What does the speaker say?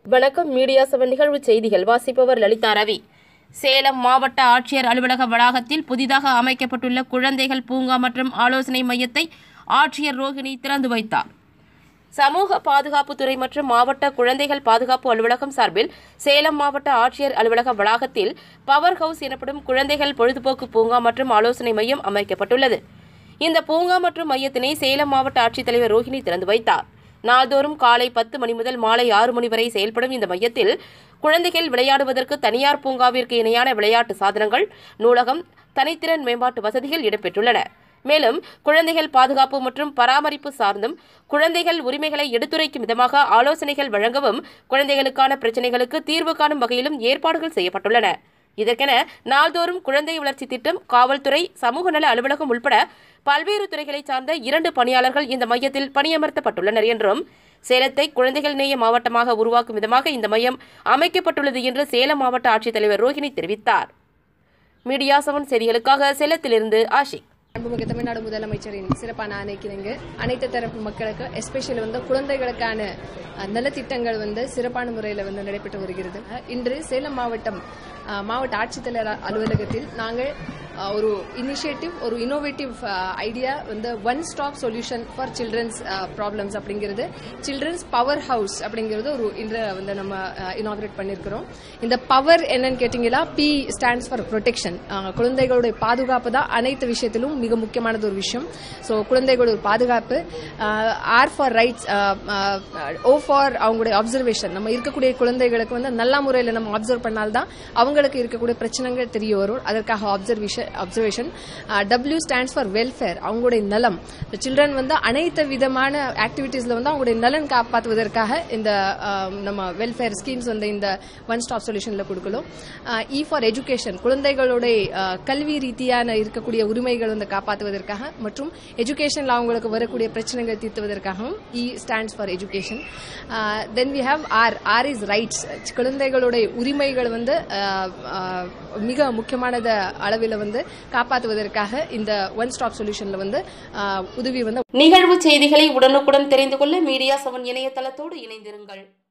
வணக்கம் media seven நிகழ்வு செய்திகள் வாசிப்பவர் லலிதா ரவி சேலம் மாவட்ட ஆட்சியர் அலுவலக வளாகத்தில் புதிதாக அமைக்கப்பட்டுள்ள குழந்தைகள் பூங்கா மற்றும் ஆலோசனை மையத்தை ஆட்சியர் ரோகிணி திறந்து வைத்தார் சமூக பாதுகாப்புத்துறை மற்றும் மாவட்ட குழந்தைகள் பாதுகாப்பு அலுவலகம் சார்பில் சேலம் மாவட்ட ஆட்சியர் அலுவலக வளாகத்தில் பவர் ஹவுஸ் எனப்படும் குழந்தைகள் பொழுதுபோக்கு பூங்கா மற்றும் ஆலோசனை மையம் அமைக்கப்பட்டுள்ளது இந்த பூங்கா மற்றும் மையத்தினை சேலம் மாவட்ட ஆட்சித்தலைவர் ரோஹிணி திறந்து வைத்தார் நாள்தோறும் காலை பத்து மணி முதல் மாலை ஆறு மணி வரை செயல்படும் இந்த மையத்தில் குழந்தைகள் விளையாடுவதற்கு தனியார் பூங்காவிற்கு இணையான விளையாட்டு சாதனங்கள் நூலகம் தனித்திறன் மேம்பாட்டு வசதிகள் இடம்பெற்றுள்ளன மேலும் குழந்தைகள் பாதுகாப்பு மற்றும் பராமரிப்பு சார்ந்தும் குழந்தைகள் உரிமைகளை எடுத்துரைக்கும் விதமாக ஆலோசனைகள் வழங்கவும் குழந்தைகளுக்கான பிரச்சினைகளுக்கு தீர்வு காணும் வகையிலும் ஏற்பாடுகள் செய்யப்பட்டுள்ளன இதற்கென நாள்தோறும் குழந்தை வளர்ச்சி திட்டம் காவல்துறை சமூக நல அலுவலகம் உள்பட பல்வேறு துறைகளைச் சார்ந்த இரண்டு பணியாளர்கள் இந்த மையத்தில் பணியமர்த்தப்பட்டுள்ளனர் என்றும் சேலத்தை குழந்தைகள் நேய மாவட்டமாக உருவாக்கும் விதமாக இந்த மையம் அமைக்கப்பட்டுள்ளது என்று சேலம் மாவட்ட ஆட்சித்தலைவர் ரோஹிணி தெரிவித்தார் மீடியா செவன் செய்திகளுக்காக சேலத்திலிருந்து ஆஷிக் அன்புமிகு தமிழ்நாடு முதலமைச்சரின் சிறப்பான ஆணைக்கிணங்கு அனைத்து தரப்பு மக்களுக்கு எஸ்பெஷலி வந்து குழந்தைகளுக்கான அஹ், நலத்திட்டங்கள் வந்து சிறப்பான முறையில் வந்து நடைபெற்று வருகிறது அஹ், இன்று சேலம் மாவட்டம் அஹ், மாவட்ட ஆட்சித்தலைவர் அலுவலகத்தில் நாங்கள் அஹ், ஒரு இனிஷியேட்டிவ் ஒரு இன்னோவேட்டிவ் ஐடியா வந்து one stop solution for childrens problems அப்படிங்கிறது சில்ட்ரன்ஸ் பவர் ஹவுஸ் அப்படிங்கிறது ஒரு இன்று வந்து நம்ம இனாகிரேட் பண்ணியிருக்கிறோம் இந்த பவர் என்னன்னு கேட்டீங்கன்னா பி ஸ்டாண்ட்ஸ் ஃபார் ப்ரொடெக்ஷன் குழந்தைகளுடைய பாதுகாப்பு தான் அனைத்து விஷயத்திலும் மிக முக்கியமானது ஒரு விஷயம் ஸோ குழந்தைகளோட பாதுகாப்பு R for rights O for அவங்களுடைய அப்சர்வேஷன் நம்ம இருக்கக்கூடிய குழந்தைகளுக்கு வந்து நல்ல முறையில் நம்ம அப்சர்வ் பண்ணால்தான் அவங்களுக்கு இருக்கக்கூடிய பிரச்சனைகள் தெரிய வரும் அதற்காக observation observation W stands for welfare அவங்களுடைய நலம் சில்ட்ரன் வந்து அனைத்து விதமான ஆக்டிவிட்டீஸ்ல வந்து அவங்களுடைய நலன் காப்பாற்றுவதற்காக இந்த ஆஹ், நம்ம வெல்ஃபேர் ஸ்கீம்ஸ் வந்து இந்த ஒன் ஸ்டாப் சொல்யூஷன்ல கொடுக்கணும் இ ஃபார் எஜுகேஷன் குழந்தைகளுடைய ஆஹ், கல்வி ரீதியான இருக்கக்கூடிய உரிமைகள் வந்து காப்பாற்றுவதற்காக மற்றும் எஜுகேஷன்ல அவங்களுக்கு வரக்கூடிய பிரச்சனைகள் தீர்த்துவதற்காகவும் E stands for education then we have R R is rights குழந்தைகளுடைய உரிமைகள் வந்து ஆஹ், ஆஹ், மிக முக்கியமானத அளவில் வந்து காப்பாற்றுவதற்காக இந்த ஒன் ஸ்டாப் சொல்யூஷன்ல வந்து ஆஹ், உதவி வந்து நிகழ்வு செய்திகளை உடனுக்குடன் தெரிந்து கொள்ள மீடியா செவன் இணையதளத்தோடு இணைந்திருங்கள்